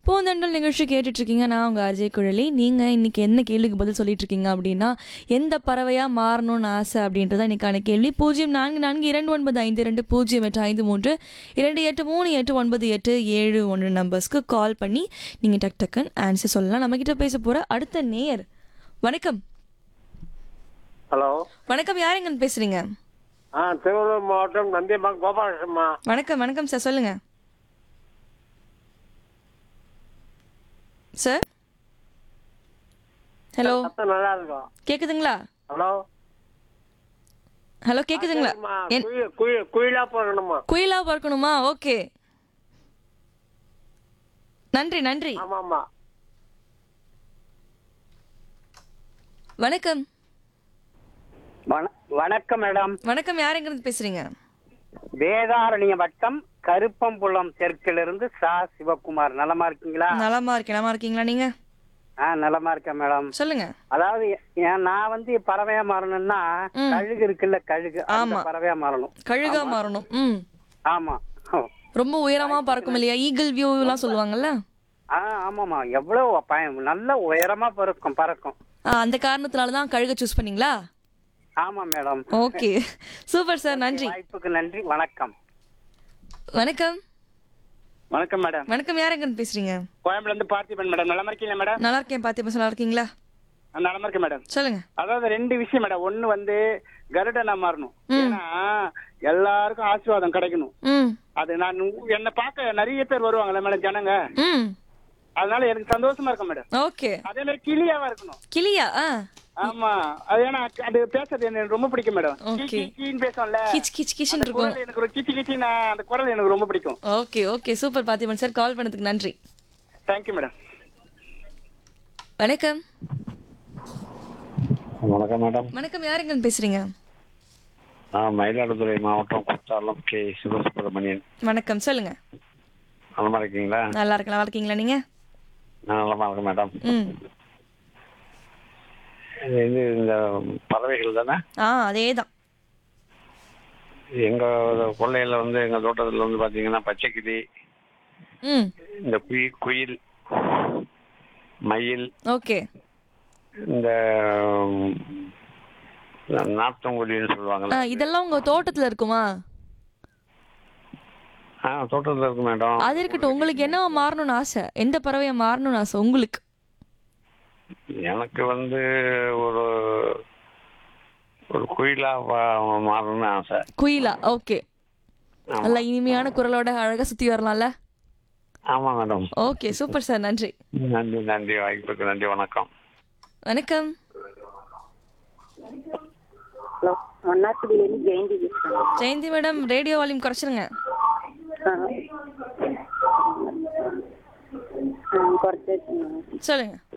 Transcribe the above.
பூந்தண்டல் நிகழ்ச்சி கேட்டுட்டு இருக்கீங்க நான் உங்க அஜய் குழலி நீங்க இன்னைக்கு என்ன கேள்விக்கு பதில் சொல்லிட்டு இருக்கீங்க அப்படின்னா எந்த பறவையா மாறணும்னு ஆசை அப்படின்றத இன்னைக்கான கேள்வி பூஜ்ஜியம் நான்கு நான்கு இரண்டு ஒன்பது ஐந்து இரண்டு பூஜ்ஜியம் எட்டு ஐந்து மூன்று இரண்டு எட்டு மூணு எட்டு ஒன்பது எட்டு ஏழு ஒன்று நம்பர்ஸ்க்கு கால் பண்ணி நீங்க டக் டக்குன்னு ஆன்சர் சொல்லலாம் நம்ம கிட்ட பேச போற அடுத்த நேயர் வணக்கம் ஹலோ வணக்கம் யாருங்கன்னு பேசுறீங்க ஆ திருவள்ளூர் மாவட்டம் நந்தியம்பாக்கம் கோபாலகிருஷ்ணம்மா வணக்கம் வணக்கம் சார் சொல்லுங்க சார் ஹலோ சத்தம் நல்லா இருக்கும் கேக்குதுங்களா ஹலோ ஹலோ கேக்குதுங்களா சரிம்மா, என் குயில் குயில் குயிலா போகணுமா குயிலா பார்க்கணுமா ஓகே நன்றி நன்றி ஆமாம்மா வணக்கம் வண- வணக்கம் மேடம் வணக்கம் யாருங்கிறது பேசுறீங்க வேதாரண்ய வட்டம் கருப்பம்புள்ளம் தெற்கிலிருந்து சா சிவகுமார் நலமா இருக்கீங்களா நலமா இருக்கேன் நலமா இருக்கீங்களா நீங்க ஆ நலமா இருக்கேன் மேடம் சொல்லுங்க அதாவது ஏன் நான் வந்து பறவையா மாறணும்னா ம். கழுகு இருக்குல்ல கழுகு அந்த ஆமா. பறவையா மாறணும் கழுகா மாறணும் ம் ஆமா ரொம்ப உயரமா பறக்கும் இல்லையா ஈகிள் வியூ எல்லாம் சொல்லுவாங்கல்ல ஆ ஆமாமா எவ்வளவு பயம் நல்ல உயரமா பறக்கும் பறக்கும் ஆ, அந்த காரணத்தினால தான் கழுக சூஸ் பண்ணீங்களா ஆமா மேடம் ஓகே சூப்பர் சார் நன்றி வாய்ப்புக்கு நன்றி வணக்கம் வணக்கம் வணக்கம் மேடம் வணக்கம் யாருங்கன்னு பேசுறீங்க கோயம்புல இருந்து பார்த்திபன் மேடம் நலமா இருக்கீங்களா மேடம் நல்லா இருக்கேன் பாத்திமா நல்லா இருக்கீங்களா நலமா இருக்கேன் மேடம் சொல்லுங்க அதாவது ரெண்டு விஷயம் மேடம் ஒண்ணு வந்து கருடனா மாறணும் ஏன்னா எல்லாருக்கும் ஆசீர்வாதம் கிடைக்கணும் ம் அது நான் உ- என்னை பார்க்க நிறைய பேர் வருவாங்கல்ல மேடம் ஜனங்க ம் அதனால எனக்கு சந்தோஷமா இருக்கும் மேடம் ஓகே அதே மாதிரி கிளியாவா இருக்கணும் கிளியா ஆ ஆமா அது ஏன்னா அது பேசுறது எனக்கு ரொம்ப பிடிக்கும் மேடம் Okay. கீ, கீ, கீன்னு பேசும்ல கிச் கிச் கிச்னு அந்த இருக்கும் குரல் எனக்கு ஒரு கிச்சி கிச்சி அந்த குரல் எனக்கு ரொம்ப பிடிக்கும் ஓகே ஓகே சூப்பர் பாத்திமன் சார் கால் பண்ணதுக்கு நன்றி தேங்க்யூ மேடம் வணக்கம் வணக்கம் மேடம் வணக்கம் யாருங்கன்னு பேசுறீங்க நான் மயிலாடுதுறை மாவட்டம் குற்றாலம் கே சிவசுப்பிரமணியன் வணக்கம் சொல்லுங்க நலமா இருக்கீங்களா நல்லா இருக்கு நல்லா இருக்கீங்களா நீங்க நான் நலமா இருக்கேன் மேடம் ம் இது இது இந்த பறவைகள் தானே ஆ அதே தான் எங்க கொள்ளையில வந்து எங்க தோட்டத்துல வந்து பாத்தீங்கன்னா பச்சைக்கிளி ம் இந்த குயில் குயில் மயில் ஓகே இந்த ம், நாத்தங்குடின்னு ஆ சொல்லுவாங்கல்ல இதெல்லாம் உங்க தோட்டத்துல இருக்குமா ஆ தோட்டத்துல இருக்கு மேடம் அது இருக்கட்டும் உங்களுக்கு என்ன மாறணும்னு ஆசை எந்த பறவையை மாறணும்னு ஆசை உங்களுக்கு எனக்கு வந்து ஒரு ஒரு குயிலா வா- மாறணும்னு ஆசை குயிலா ஓகே ஆமா. நல்லா இனிமையான குரலோட அழகா சுத்தி வரலாம்ல ஆமா மேடம் ஓகே சூப்பர் சார் நன்றி நன்றி நன்றி வாய்ப்புக்கு நன்றி வணக்கம் வணக்கம் ஹலோ மன்னார்குடியிலேருந்து ஜெயந்தி பேசுகிறேன் ஜெயந்தி மேடம் ரேடியோ வால்யூம் குறைச்சிருங்க குறைச்சி சொல்லுங்க